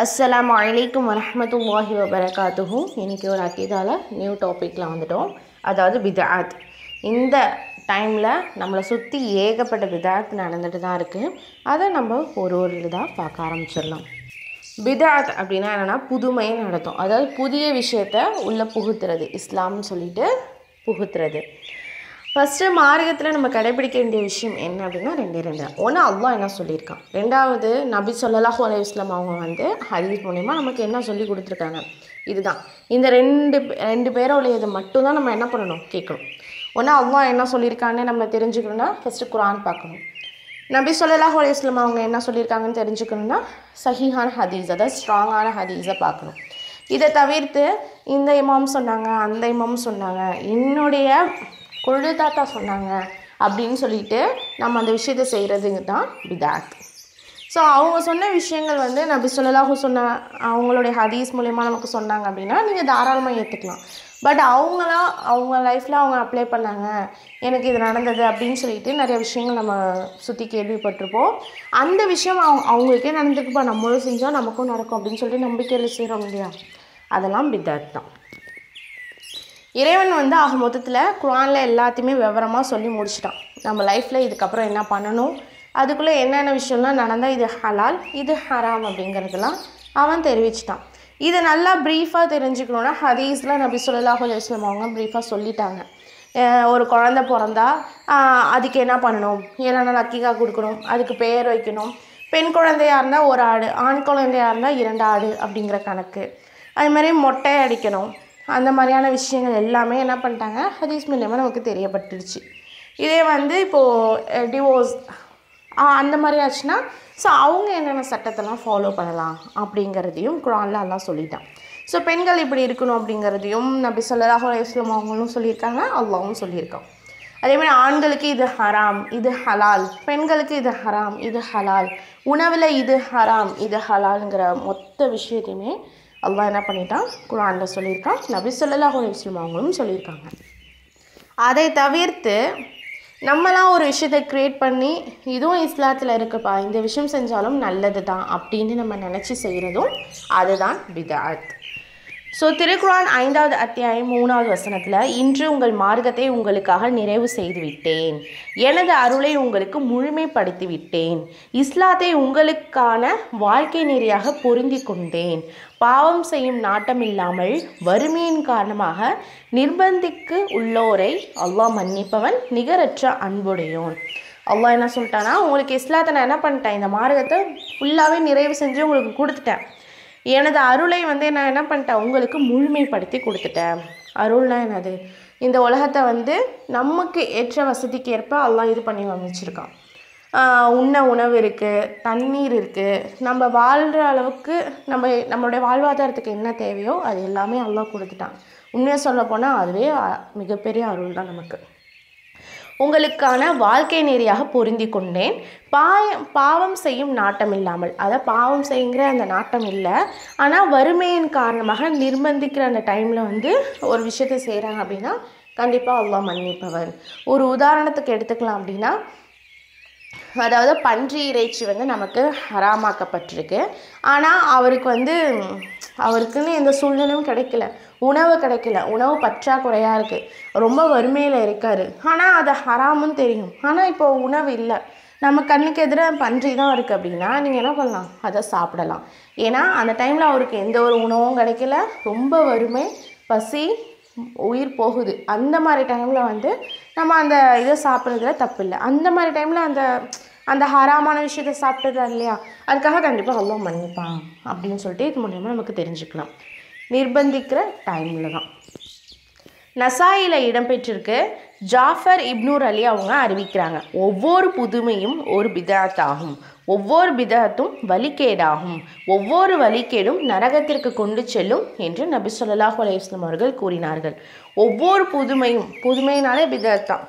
அஸ்ஸலாமு அலைக்கும் வரஹ்மத்துல்லாஹி வபரகாத்துஹு இன்றைக்கி ஒரு அக்கீதால நியூ டாப்பிக்கில் வந்துட்டோம் அதாவது பிதாத் இந்த டைமில் நம்மளை சுற்றி ஏகப்பட்ட பிதாத் நடந்துட்டு தான் இருக்குது அதை நம்ம ஒரு ஒரு இதாக பார்க்க ஆரம்பிச்சிடலாம் பிதாத் அப்படின்னா என்னென்னா புதுமையை நடத்தும் அதாவது புதிய விஷயத்த உள்ளே புகுத்துறது இஸ்லாம்னு சொல்லிட்டு புகுத்துறது ஃபஸ்ட்டு மார்க்கத்தில் நம்ம கடைபிடிக்க வேண்டிய விஷயம் என்ன அப்படின்னா ரெண்டே ரெண்டு ஒன்று அல்லாஹ் என்ன சொல்லியிருக்கான் ரெண்டாவது நபி சொல்லலாஹு அலைஹி வஸல்லம் அவங்க வந்து ஹதீஸ் மூலிமா நமக்கு என்ன சொல்லி கொடுத்துருக்காங்க இதுதான் இந்த ரெண்டு ரெண்டு பேரோட இதை மட்டும்தான் நம்ம என்ன பண்ணணும் கேட்கணும் ஒன்று அல்லாஹ் என்ன சொல்லியிருக்கான்னு நம்ம தெரிஞ்சுக்கணும்னா ஃபஸ்ட்டு குரான் பார்க்கணும் நபி சொல்லலாஹு அலைஹி வஸல்லம் அவங்க என்ன சொல்லியிருக்காங்கன்னு தெரிஞ்சுக்கணும்னா சஹீஹான ஹதீஸ் அதாவது ஸ்ட்ராங்கான ஹதீஸை பார்க்கணும் இதை தவிர்த்து இந்த இமாம் சொன்னாங்க அந்த இமாம் சொன்னாங்க என்னுடைய கொழு தாத்தா சொன்னாங்க அப்படின்னு சொல்லிட்டு நம்ம அந்த விஷயத்தை செய்கிறதுங்க தான் பிதாத் ஸோ அவங்க சொன்ன விஷயங்கள் வந்து நபி சொல்லலாஹு சொன்ன அவங்களுடைய ஹதீஸ் மூலயமா நமக்கு சொன்னாங்க அப்படின்னா நீங்கள் தாராளமாக ஏற்றுக்கலாம் பட் அவங்களா அவங்க லைஃப்பில் அவங்க அப்ளை பண்ணாங்க எனக்கு இது நடந்தது அப்படின்னு சொல்லிட்டு நிறைய விஷயங்கள் நம்ம சுற்றி கேள்விப்பட்டிருப்போம் அந்த விஷயம் அவங்க அவங்களுக்கே நடந்துக்குப்பா நம்மளும் செஞ்சோம் நமக்கும் நடக்கும் அப்படின்னு சொல்லிட்டு நம்பிக்கையில் செய்கிறோம் இல்லையா அதெல்லாம் பிதாத் தான் இறைவன் வந்து ஆக மொத்தத்தில் குரானில் எல்லாத்தையுமே விவரமாக சொல்லி முடிச்சிட்டான் நம்ம லைஃப்பில் இதுக்கப்புறம் என்ன பண்ணணும் அதுக்குள்ளே என்னென்ன விஷயம்லாம் நடந்தால் இது ஹலால் இது ஹராம் அப்படிங்கிறதெல்லாம் அவன் தெரிவிச்சிட்டான் இதை நல்லா ப்ரீஃபாக தெரிஞ்சுக்கணுன்னா ஹதீஸில் நபி சொல்லலாஹு அலைஹி வஸல்லம் அவங்க ப்ரீஃபாக சொல்லிட்டாங்க அஹ் ஒரு குழந்த பிறந்தா ஆஹ் அதுக்கு என்ன பண்ணணும் ஏழு நாள் அக்கிகா கொடுக்கணும் அதுக்கு பெயர் வைக்கணும் பெண் குழந்தையாக இருந்தால் ஒரு ஆடு ஆண் குழந்தையாக இருந்தால் இரண்டு ஆடு அப்படிங்கிற கணக்கு அது மாதிரி மொட்டை அடிக்கணும் அந்த மாதிரியான விஷயங்கள் எல்லாமே என்ன பண்ணிட்டாங்க ஹதீஸ் மூலியமாக நமக்கு தெரியப்பட்டுருச்சு இதே வந்து இப்போது டிவோர்ஸ் அந்த மாதிரி ஆச்சுன்னா ஸோ அவங்க என்னென்ன சட்டத்தெல்லாம் ஃபாலோ பண்ணலாம் அப்படிங்கிறதையும் குரானில் எல்லாம் சொல்லிட்டான் ஸோ பெண்கள் இப்படி இருக்கணும் அப்படிங்கிறதையும் நபி சொல்லலாஹு அலைஹி வஸல்லம் அவங்களும் சொல்லியிருக்காங்க அல்லாவும் சொல்லியிருக்கான் அதே மாதிரி ஆண்களுக்கு இது ஹராம் இது ஹலால் பெண்களுக்கு இது ஹராம் இது ஹலால் உணவில் இது ஹராம் இது ஹலால்ங்கிற மொத்த விஷயத்தையுமே அல்லாஹ் என்ன பண்ணிட்டான் குரானில் சொல்லியிருக்கான் நபி சொல்லலாஹு அலைஹி வஸல்லம் அவங்களும் சொல்லியிருக்காங்க அதை தவிர்த்து நம்மளாம் ஒரு விஷயத்தை க்ரியேட் பண்ணி இதுவும் இஸ்லாத்தில் இருக்குப்பா இந்த விஷயம் செஞ்சாலும் நல்லது தான் அப்படின்னு நம்ம நினச்சி செய்கிறதும் அதுதான் பிதாத் ஸோ திருக்குரான் ஐந்தாவது அத்தியாயம் மூணாவது வசனத்தில் இன்று உங்கள் மார்க்கத்தை உங்களுக்காக நிறைவு செய்து விட்டேன் எனது அருளை உங்களுக்கு முழுமைப்படுத்தி விட்டேன் இஸ்லாத்தை உங்களுக்கான வாழ்க்கை நெறியாக பொருந்தி கொண்டேன் பாவம் செய்யும் நாட்டம் இல்லாமல் வறுமையின் காரணமாக நிர்பந்திக்கு உள்ளோரை அல்லாஹ் மன்னிப்பவன் நிகரற்ற அன்புடையோன் அல்லாஹ் என்ன சொல்லிட்டானா உங்களுக்கு இஸ்லாத்தை நான் என்ன பண்ணிட்டேன் இந்த மார்க்கத்தை ஃபுல்லாகவே நிறைவு செஞ்சு உங்களுக்கு கொடுத்துட்டேன் எனது அருளை வந்து நான் என்ன பண்ணிட்டேன் உங்களுக்கு முழுமைப்படுத்தி கொடுத்துட்டேன் அருள்னா என்னது இந்த உலகத்தை வந்து நமக்கு ஏற்ற வசதிக்கு ஏற்ப அல்லாஹ் இது பண்ணி அமைச்சிருக்கான் ஆஹ் உண்ண உணவு இருக்குது தண்ணீர் இருக்குது நம்ம வாழ்கிற அளவுக்கு நம்ம நம்மளுடைய வாழ்வாதாரத்துக்கு என்ன தேவையோ அது எல்லாமே அல்லாஹ் கொடுத்துட்டான் உண்மையாக சொல்ல போனால் அதுவே அ- மிகப்பெரிய அருள் தான் நமக்கு உங்களுக்கான வாழ்க்கை நெறியாக பொருந்தி கொண்டேன் பாய பாவம் செய்யும் நாட்டம் இல்லாமல் அதாவது பாவம் செய்யுங்கிற அந்த நாட்டம் இல்லை ஆனால் வறுமையின் காரணமாக நிர்பந்திக்கிற அந்த டைமில் வந்து ஒரு விஷயத்தை செய்கிறாங்க அப்படின்னா கண்டிப்பாக அல்லாஹ் மன்னிப்பவர் ஒரு உதாரணத்துக்கு எடுத்துக்கலாம் அப்படின்னா அதாவது பன்றி இறைச்சி வந்து நமக்கு ஹராமாக்கப்பட்டிருக்கு ஆனால் அவருக்கு வந்து ம், அவருக்குன்னு எந்த சூழ்நிலையும் கிடைக்கல உணவு கிடைக்கல உணவு பற்றாக்குறையாக இருக்குது ரொம்ப வறுமையில் இருக்கார் ஆனால் அது ஹராமுன்னு தெரியும் ஆனால் இப்போ உணவு இல்லை நம்ம கண்ணுக்கு எதிராக பன்றி தான் இருக்குது அப்படின்னா நீங்கள் என்ன பண்ணலாம் அதை சாப்பிடலாம் ஏன்னா அந்த டைமில் அவருக்கு எந்த ஒரு உணவும் கிடைக்கல ரொம்ப வறுமை பசி உயிர் போகுது அந்த மாதிரி டைமில் வந்து நம்ம அந்த இதை சாப்பிட்றதுல தப்பு இல்லை அந்த மாதிரி டைமில் அந்த அந்த ஹராமான விஷயத்தை சாப்பிட்டதா இல்லையா அதுக்காக கண்டிப்பாக அவ்வளோ மன்னிப்பான் அப்படின்னு சொல்லிட்டு இது மூலியமாக நமக்கு தெரிஞ்சுக்கலாம் நிர்பந்திக்கிற டைமில் தான் நசாயில இடம்பெற்றிருக்கு ஜாஃபர் இப்னூர் அலி அவங்க அறிவிக்கிறாங்க ஒவ்வொரு புதுமையும் ஒரு பிதாத் ஆகும் ஒவ்வொரு பிதாத்தும் வழிகேடாகும் ஒவ்வொரு வழிகேடும் நரகத்திற்கு கொண்டு செல்லும் என்று நபி ஸல்லல்லாஹு அலைஹி வஸல்லம் அவர்கள் கூறினார்கள் ஒவ்வொரு புதுமையும் புதுமைனாலே பிதாத் தான்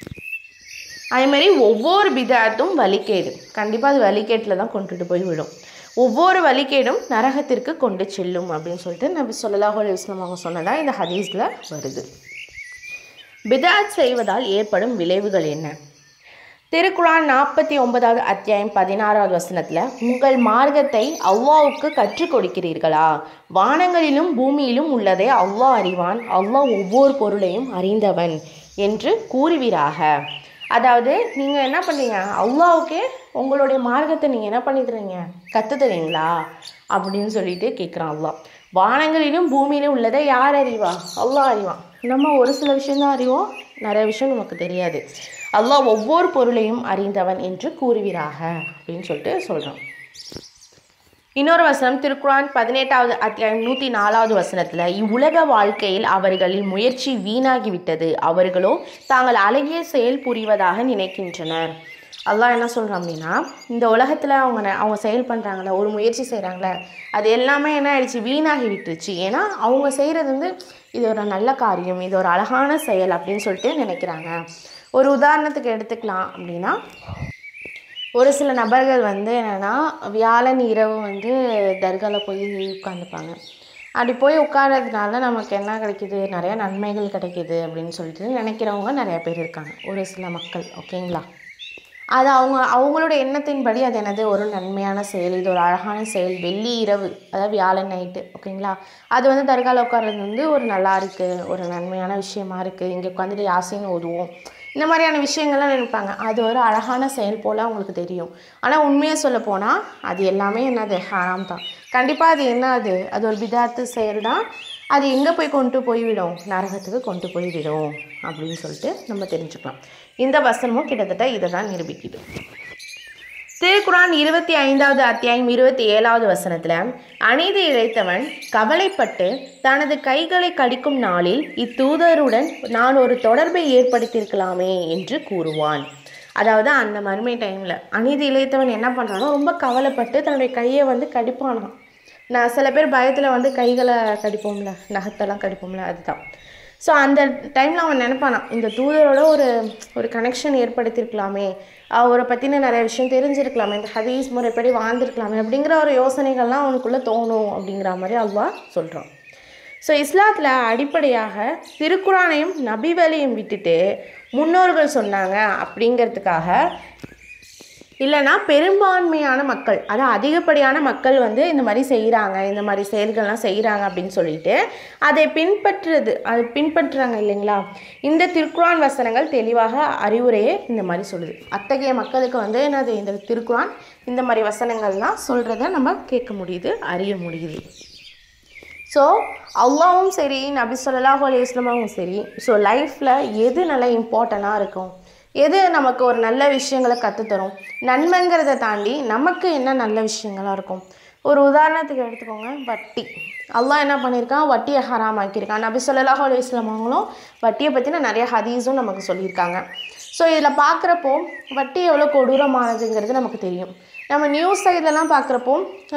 அதே மாதிரி ஒவ்வொரு பிதாத்தும் வழிகேடு கண்டிப்பாக அது வழிகேட்டில் தான் கொண்டுட்டு போய் விடும் ஒவ்வொரு வழிகேடும் நரகத்திற்கு கொண்டு செல்லும் அப்படின்னு சொல்லிட்டு நபி ஸல்லல்லாஹு அலைஹி வஸல்லம் அவங்க சொன்னதா இந்த ஹதீஸில் வருது பிதாத் செய்வதால் ஏற்படும் விளைவுகள் என்ன திருக்குறான் நாற்பத்தி ஒன்பதாவது அத்தியாயம் பதினாறாவது வசனத்தில் உங்கள் மார்க்கத்தை அல்லாவுக்கு கற்றுக் கொடுக்கிறீர்களா வானங்களிலும் பூமியிலும் உள்ளதை அல்லாஹ் அறிவான் அல்லாஹ் ஒவ்வொரு பொருளையும் அறிந்தவன் என்று கூறுவீராக அதாவது நீங்கள் என்ன பண்ணீங்க அல்லாவுக்கே உங்களுடைய மார்க்கத்தை நீங்கள் என்ன பண்ணிக்கிறீங்க கற்றுத்தரீங்களா அப்படின்னு சொல்லிட்டு கேட்குறான் அல்லாஹ் வானங்களிலும் பூமியிலும் உள்ளதை யார் அறிவா அல்லாஹ் அறிவான் நம்ம ஒரு சில விஷயம்தான் அறிவோம் நிறைய விஷயம் நமக்கு தெரியாது அல்லாஹ் ஒவ்வொரு பொருளையும் அறிந்தவன் என்று கூறுவீராக அப்படின்னு சொல்லிட்டு சொல்கிறான் இன்னொரு வசனம் திருக்குறான் பதினெட்டாவது அத்தியாயம் நூற்றி நாலாவது வசனத்தில் இவ்வுலக வாழ்க்கையில் அவர்களின் முயற்சி வீணாகிவிட்டது அவர்களோ தாங்கள் அழகிய செயல் புரிவதாக நினைக்கின்றனர் அல்லாஹ் என்ன சொல்கிறான் அப்படின்னா இந்த உலகத்தில் அவங்க ந- அவங்க செயல் பண்ணுறாங்களே ஒரு முயற்சி செய்கிறாங்களே அது எல்லாமே என்ன ஆயிடுச்சு வீணாகி விட்டுருச்சு ஏன்னா அவங்க செய்கிறது வந்து இது ஒரு நல்ல காரியம் இது ஒரு அழகான செயல் அப்படின்னு சொல்லிட்டு நினைக்கிறாங்க ஒரு உதாரணத்துக்கு எடுத்துக்கலாம் அப்படின்னா ஒரு சில நபர்கள் வந்து என்னென்னா வியாழன் இரவு வந்து தர்காவில் போய் உட்காந்துப்பாங்க அப்படி போய் உட்கார்றதுனால நமக்கு என்ன கிடைக்குது நிறைய நன்மைகள் கிடைக்குது அப்படின்னு சொல்லிட்டு நினைக்கிறவங்க நிறைய பேர் இருக்காங்க ஒரு சில மக்கள் ஓகேங்களா அது அவங்க அவங்களோட எண்ணத்தின்படி அது என்னது ஒரு நன்மையான செயல் இது ஒரு அழகான செயல் வெள்ளி இரவு அதாவது வியாழன் நைட்டு ஓகேங்களா அது வந்து தர்காவில் உட்கார்றது வந்து ஒரு நல்லா இருக்குது ஒரு நன்மையான விஷயமா இருக்குது இங்கே உட்காந்துட்டு யாசின்னு ஓதுவோம் இந்த மாதிரியான விஷயங்கள்லாம் நினைப்பாங்க அது ஒரு அழகான செயல் போல் அவங்களுக்கு தெரியும் ஆனால் உண்மையை சொல்ல போனால் அது எல்லாமே என்னது ஹராம் தான் கண்டிப்பாக அது என்ன அது அது ஒரு பிதாத்து செயல் தான் அது எங்கே போய் கொண்டு போய்விடும் நரகத்துக்கு கொண்டு போய்விடும் அப்படின்னு சொல்லிட்டு நம்ம தெரிஞ்சுக்கலாம் இந்த வசனமும் கிட்டத்தட்ட இதை தான் நிரூபிக்குது திருக்குறான் இருபத்தி ஐந்தாவது அத்தியாயம் இருபத்தி ஏழாவது வசனத்தில் அநீதி இழைத்தவன் கவலைப்பட்டு தனது கைகளை கடிக்கும் நாளில் இத்தூதருடன் நான் ஒரு தொடர்பை ஏற்படுத்தியிருக்கலாமே என்று கூறுவான் அதாவது அந்த மறுமை டைமில் அநீதி இழைத்தவன் என்ன பண்ணுறானோ ரொம்ப கவலைப்பட்டு தன்னுடைய கையை வந்து கடிப்பானாம் நான் சில பேர் பயத்தில் வந்து கைகளை கடிப்போம்ல நகத்தெல்லாம் கடிப்போம்ல அதுதான் ஸோ அந்த டைமில் அவன் நினைப்பானான் இந்த தூதரோட ஒரு ஒரு கனெக்ஷன் ஏற்படுத்தியிருக்கலாமே அவரை பற்றின நிறைய விஷயம் தெரிஞ்சிருக்கலாமே இந்த ஹதீஸ் முறைப்படி வாழ்ந்திருக்கலாமே அப்படிங்கிற ஒரு யோசனைகள்லாம் அவனுக்குள்ளே தோணும் அப்படிங்கிற மாதிரி அல்வா சொல்கிறான் ஸோ இஸ்லாத்தில் அடிப்படையாக திருக்குறானையும் நபிவலையும் விட்டுட்டு முன்னோர்கள் சொன்னாங்க அப்படிங்கிறதுக்காக இல்லைன்னா பெரும்பான்மையான மக்கள் அதாவது அதிகப்படியான மக்கள் வந்து இந்த மாதிரி செய்கிறாங்க இந்த மாதிரி செயல்கள்லாம் செய்கிறாங்க அப்படின்னு சொல்லிட்டு அதை பின்பற்றுறது அது பின்பற்றுறாங்க இல்லைங்களா இந்த திருக்குரான் வசனங்கள் தெளிவாக அறிவுரையே இந்த மாதிரி சொல்லுது அத்தகைய மக்களுக்கு வந்து என்னது இந்த திருக்குரான் இந்த மாதிரி வசனங்கள்லாம் சொல்கிறத நம்ம கேட்க முடியுது அறிய முடியுது ஸோ அல்லாவும் சரி நபி ஸல்லல்லாஹு அலைஹி வஸல்லமும் சரி ஸோ லைஃப்பில் எது நல்லா இம்பார்ட்டண்ட்டாக இருக்கும் எது நமக்கு ஒரு நல்ல விஷயங்களை கற்றுத்தரும் நன்மைங்கிறத தாண்டி நமக்கு என்ன நல்ல விஷயங்களாக இருக்கும் ஒரு உதாரணத்துக்கு எடுத்துக்கோங்க வட்டி அல்லாஹ் என்ன பண்ணியிருக்கான் வட்டியை ஹராம் ஆக்கியிருக்கான் நபி ஸல்லல்லாஹு அலைஹி வஸல்லம் அவங்களும் வட்டியை பற்றின நிறைய ஹதீஸும் நமக்கு சொல்லியிருக்காங்க ஸோ இதில் பார்க்குறப்போ வட்டி எவ்வளோ கொடூரமானதுங்கிறது நமக்கு தெரியும் நம்ம நியூஸ் சைட்லலாம் பார்க்குறப்போ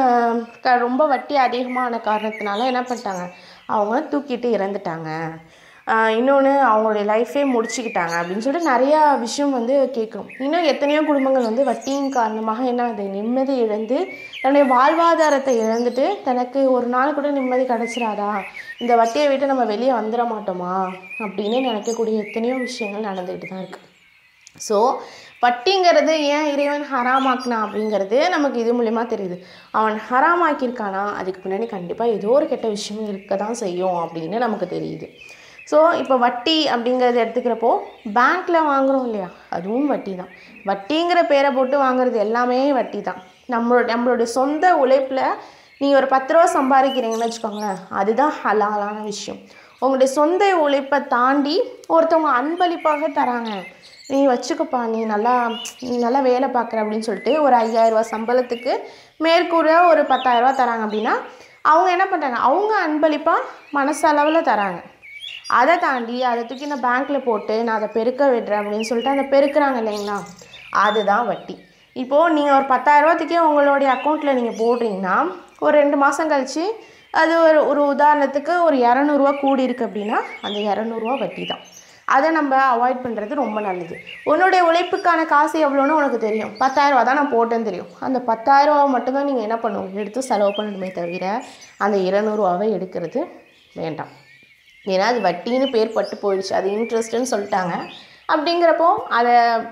க ரொம்ப வட்டி அதிகமான காரணத்தினால என்ன பண்ணிட்டாங்க அவங்க தூக்கிட்டு இறந்துட்டாங்க இன்னொன்று அவங்களுடைய லைஃபே முடிச்சுக்கிட்டாங்க அப்படின்னு சொல்லிட்டு நிறையா விஷயம் வந்து கேட்குறோம் இன்னும் எத்தனையோ குடும்பங்கள் வந்து வட்டியின் காரணமாக என்ன அது நிம்மதி இழந்து தன்னுடைய வாழ்வாதாரத்தை இழந்துட்டு தனக்கு ஒரு நாள் கூட நிம்மதி கிடச்சிராதா இந்த வட்டியை விட்டு நம்ம வெளியே வந்துட மாட்டோமா அப்படின்னு நினைக்கக்கூடிய எத்தனையோ விஷயங்கள் நடந்துக்கிட்டு தான் இருக்குது ஸோ வட்டிங்கிறது ஏன் இறைவன் ஹராமாக்குனா அப்படிங்கிறது நமக்கு இது மூலிமா தெரியுது அவன் ஹராமாக்கியிருக்கானா அதுக்கு பின்னாடி கண்டிப்பாக ஏதோ ஒரு கெட்ட விஷயம் இருக்க தான் செய்யும் அப்படின்னு நமக்கு தெரியுது ஸோ இப்போ வட்டி அப்படிங்கிறத எடுத்துக்கிறப்போ பேங்க்கில் வாங்குறோம் இல்லையா அதுவும் வட்டி தான் வட்டிங்கிற பேரை போட்டு வாங்குறது எல்லாமே வட்டி தான் நம்மளோட நம்மளுடைய சொந்த உழைப்பில் நீங்கள் ஒரு பத்து ரூபா சம்பாதிக்கிறீங்கன்னு வச்சுக்கோங்களேன் அதுதான் ஹலாலான விஷயம் உங்களுடைய சொந்த உழைப்பை தாண்டி ஒருத்தவங்க அன்பளிப்பாக தராங்க நீ வச்சுக்கப்பா நீ நல்லா நீ நல்லா வேலை பார்க்குற அப்படின்னு சொல்லிட்டு ஒரு ஐயாயிரரூவா சம்பளத்துக்கு மேற்கூற ஒரு பத்தாயிரரூவா தராங்க அப்படின்னா அவங்க என்ன பண்ணுறாங்க அவங்க அன்பளிப்பாக மனசளவில் தராங்க அதை தாண்டி அதை தூக்கி நான் பேங்க்கில் போட்டு நான் அதை பெருக்க விடுறேன் அப்படின்னு சொல்லிட்டு அதை பெருக்குறாங்க இல்லைங்களா அதுதான் வட்டி இப்போது நீங்கள் ஒரு பத்தாயிரரூவாத்துக்கே உங்களுடைய அக்கௌண்ட்டில் நீங்கள் போடுறீங்கன்னா ஒரு ரெண்டு மாதம் கழித்து அது ஒரு ஒரு உதாரணத்துக்கு ஒரு இரநூறுவா கூடி இருக்கு அப்படின்னா அந்த இரநூறுவா வட்டி தான் அதை நம்ம அவாய்ட் பண்ணுறது ரொம்ப நல்லது உன்னுடைய உழைப்புக்கான காசு எவ்வளோன்னு உனக்கு தெரியும் பத்தாயிரரூவா தான் நான் போட்டேன்னு தெரியும் அந்த பத்தாயிரரூவா மட்டும்தான் நீங்கள் என்ன பண்ணுவோம் எடுத்து செலவு பண்ணணுமே தவிர அந்த இருநூறுவாவை எடுக்கிறது வேண்டாம் ஏன்னா அது வட்டின்னு பேர் பட்டு போயிடுச்சு அது இன்ட்ரெஸ்ட்டுன்னு சொல்லிட்டாங்க அப்படிங்கிறப்போ அதை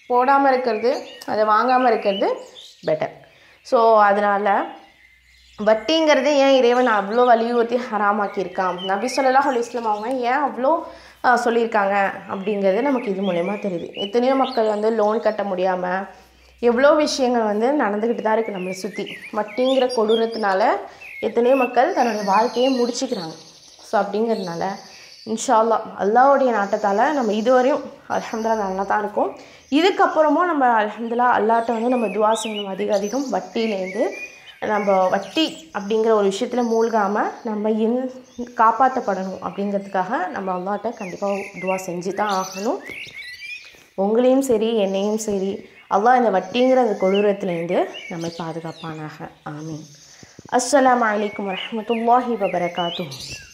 போடாமல் இருக்கிறது அதை வாங்காமல் இருக்கிறது பெட்டர் ஸோ அதனால் வட்டிங்கிறது ஏன் இறைவன் அவ்வளோ வலியுறுத்தி ஹராமாக்கியிருக்கான் நபி ஸல்லல்லாஹு அலைஹி வஸல்லம் அவங்க ஏன் அவ்வளோ ஆஹ், சொல்லியிருக்காங்க அப்படிங்கிறது நமக்கு இது மூலயமா தெரியுது எத்தனையோ மக்கள் வந்து லோன் கட்ட முடியாமல் எவ்வளோ விஷயங்கள் வந்து நடந்துக்கிட்டு தான் இருக்குது நம்மளை சுற்றி வட்டிங்கிற கொடூரத்தினால எத்தனையோ மக்கள் தன்னுடைய வாழ்க்கையை முடிச்சுக்கிறாங்க ஸோ அப்படிங்கிறதுனால இன்ஷா அல்லாஹ் அல்லாஹ்வுடைய நாட்டத்தால் நம்ம இதுவரையும் அல்ஹம்துலில்லாஹ் நல்லா தான் இருக்கும் இதுக்கப்புறமும் நம்ம அல்ஹம்துலில்லாஹ் அல்லாட்ட வந்து நம்ம துவா செய்யணும் அதிக அதிகம் வட்டியிலேருந்து நம்ம வட்டி அப்படிங்கிற ஒரு விஷயத்தில் மூழ்காமல் நம்ம என் காப்பாற்றப்படணும் அப்படிங்கிறதுக்காக நம்ம அல்லாட்ட கண்டிப்பாக துவா செஞ்சு தான் ஆகணும் உங்களையும் சரி என்னையும் சரி அல்லாஹ் இந்த வட்டிங்கிற அந்த கொடூரத்துலேருந்து நம்மை பாதுகாப்பானாக ஆமீன் அஸ்ஸலாமு அலைக்கும் வரஹ்மத்துல்லாஹி வபரகாத்துஹு